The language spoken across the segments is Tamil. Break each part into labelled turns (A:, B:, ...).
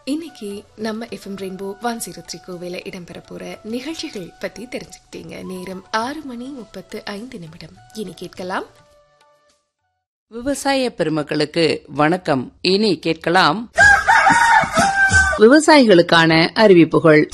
A: இன்னைக்கு நம்ம FM rainbow one zero three கோவில இடம்பெற போற நிகழ்ச்சிகள் பத்தி தெரிஞ்சுக்கிட்டீங்க நேரம் ஆறு மணி முப்பத்து ஐந்து நிமிடம் இனி கேட்கலாம்
B: விவசாய பெருமக்களுக்கு வணக்கம் இனி கேட்கலாம் விவசாயிகளுக்கான அறிவிப்புகள்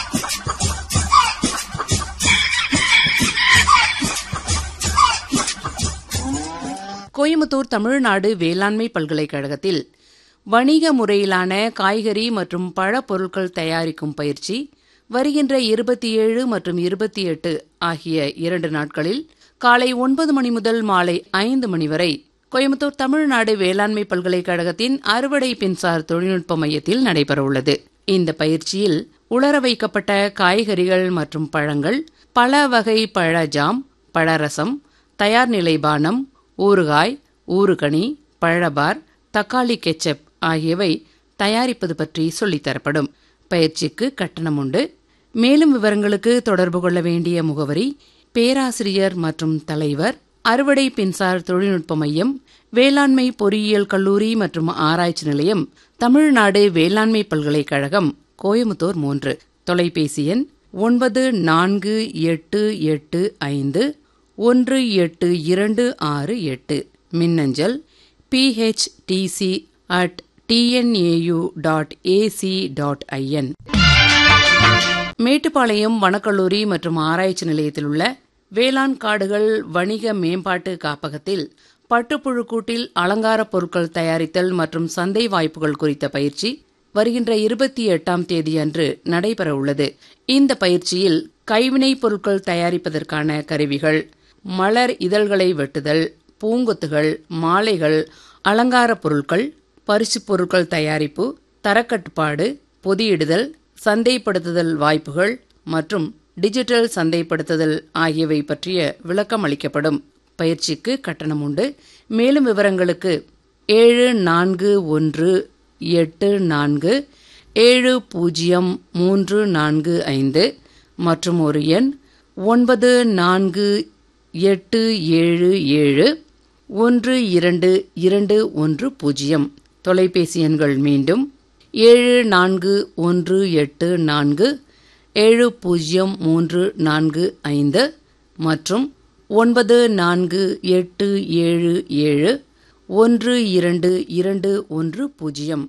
B: கோயம்புத்தூர் தமிழ்நாடு வேளாண்மை பல்கலைக்கழகத்தில் வணிக முறையிலான காய்கறி மற்றும் பழ பொருட்கள் தயாரிக்கும் பயிற்சி வருகின்ற இருபத்தி ஏழு மற்றும் இருபத்தி எட்டு ஆகிய இரண்டு நாட்களில் காலை ஒன்பது மணி முதல் மாலை ஐந்து மணி வரை கோயம்புத்தூர் தமிழ்நாடு வேளாண்மை பல்கலைக்கழகத்தின் அறுவடை பின்சார் தொழில்நுட்ப மையத்தில் நடைபெறவுள்ளது இந்த பயிற்சியில் உலர வைக்கப்பட்ட காய்கறிகள் மற்றும் பழங்கள் பல வகை பழ ஜாம் பழரசம் தயார் நிலை பானம் ஊறுகாய் ஊறுகனி பழபார் தக்காளி கெச்சப் ஆகியவை தயாரிப்பது பற்றி சொல்லித்தரப்படும் பயிற்சிக்கு கட்டணம் உண்டு மேலும் விவரங்களுக்கு தொடர்பு கொள்ள வேண்டிய முகவரி பேராசிரியர் மற்றும் தலைவர் அறுவடை பின்சார் தொழில்நுட்ப மையம் வேளாண்மை பொறியியல் கல்லூரி மற்றும் ஆராய்ச்சி நிலையம் தமிழ்நாடு வேளாண்மை பல்கலைக்கழகம் கோயமுத்தூர் மூன்று தொலைபேசி எண் ஒன்பது நான்கு எட்டு எட்டு ஐந்து ஒன்று எட்டு இரண்டு ஆறு எட்டு மின்னஞ்சல் PHDTC at TNAU dot AC dot IN Mettupalayam வனக்கல்லூரி மற்றும் ஆராய்ச்சி நிலையத்தில் உள்ள வேளாண் காடுகள் வணிக மேம்பாட்டு காப்பகத்தில் பட்டுப்புழு கூட்டில் அலங்கார பொருட்கள் தயாரித்தல் மற்றும் சந்தை வாய்ப்புகள் குறித்த பயிற்சி வருகின்ற இருபத்தி எட்டாம் தேதியன்று நடைபெறவுள்ளது இந்த பயிற்சியில் கைவினைப் பொருட்கள் தயாரிப்பதற்கான கருவிகள் மலர் இதழ்களை வெட்டுதல் பூங்கொத்துகள் மாலைகள் அலங்கார பொருட்கள் பரிசுப் பொருட்கள் தயாரிப்பு தரக்கட்டுப்பாடு பொதியிடுதல் சந்தைப்படுத்துதல் வாய்ப்புகள் மற்றும் டிஜிட்டல் சந்தைப்படுத்துதல் ஆகியவை பற்றிய விளக்கம் அளிக்கப்படும் பயிற்சிக்கு கட்டணம் உண்டு மேலும் விவரங்களுக்கு ஏழு நான்கு ஒன்று எட்டு நான்கு ஏழு பூஜ்ஜியம் மூன்று நான்கு ஐந்து மற்றும் ஒரு எண் ஒன்பது நான்கு எட்டு ஏழு ஏழு ஒன்று இரண்டு இரண்டு ஒன்று பூஜ்ஜியம் தொலைபேசி எண்கள் மீண்டும் ஏழு நான்கு ஒன்று எட்டு நான்கு ஏழு பூஜ்ஜியம் மூன்று நான்கு ஐந்து மற்றும் ஒன்பது நான்கு எட்டு ஏழு ஏழு ஒன்று இரண்டு இரண்டு ஒன்று பூஜ்ஜியம்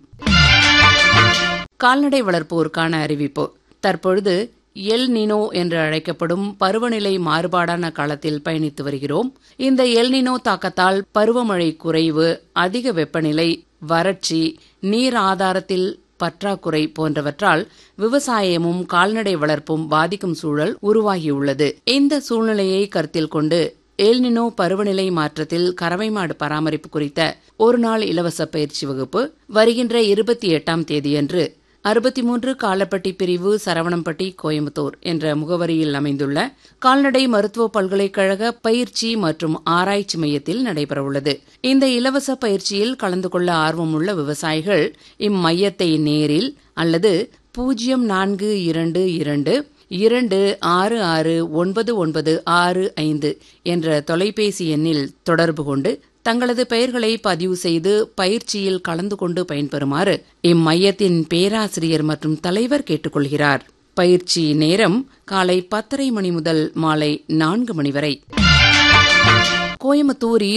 B: கால்நடை வளர்ப்போருக்கான அறிவிப்பு தற்பொழுது எல் நினோ என்று அழைக்கப்படும் பருவநிலை மாறுபாடான காலத்தில் பயணித்து வருகிறோம் இந்த எல் நினோ தாக்கத்தால் பருவமழை குறைவு அதிக வெப்பநிலை வறட்சி நீர் ஆதாரத்தில் பற்றாக்குறை போன்றவற்றால் விவசாயமும் கால்நடை வளர்ப்பும் பாதிக்கும் சூழல் உருவாகியுள்ளது இந்த சூழ்நிலையை கருத்தில் கொண்டு ஏல்னினோ பருவநிலை மாற்றத்தில் கறவை மாடு பராமரிப்பு குறித்த ஒருநாள் இலவச பயிற்சி வகுப்பு வருகின்ற இருபத்தி எட்டாம் தேதியன்று அறுபத்தி மூன்று காலப்பட்டி பிரிவு சரவணம்பட்டி கோயம்புத்தூர் என்ற முகவரியில் அமைந்துள்ள கால்நடை மருத்துவ பல்கலைக்கழக பயிற்சி மற்றும் ஆராய்ச்சி மையத்தில் நடைபெறவுள்ளது இந்த இலவச பயிற்சியில் கலந்து கொள்ள ஆர்வமுள்ள விவசாயிகள் இம்மையத்தை நேரில் அல்லது பூஜ்ஜியம் நான்கு இரண்டு இரண்டு இரண்டு ஆறு ஆறு ஒன்பது ஒன்பது ஆறு ஐந்து என்ற தொலைபேசி எண்ணில் தொடர்பு கொண்டு தங்களது பெயர்களை பதிவு செய்து பயிற்சியில் கலந்து கொண்டு பயன்பெறுமாறு இம்மையத்தின் பேராசிரியர் மற்றும் தலைவர் கேட்டுக்கொள்கிறார் பயிற்சி நேரம் காலை பத்தரை மணி முதல் மாலை நான்கு மணி வரை கோயம்புத்தூர்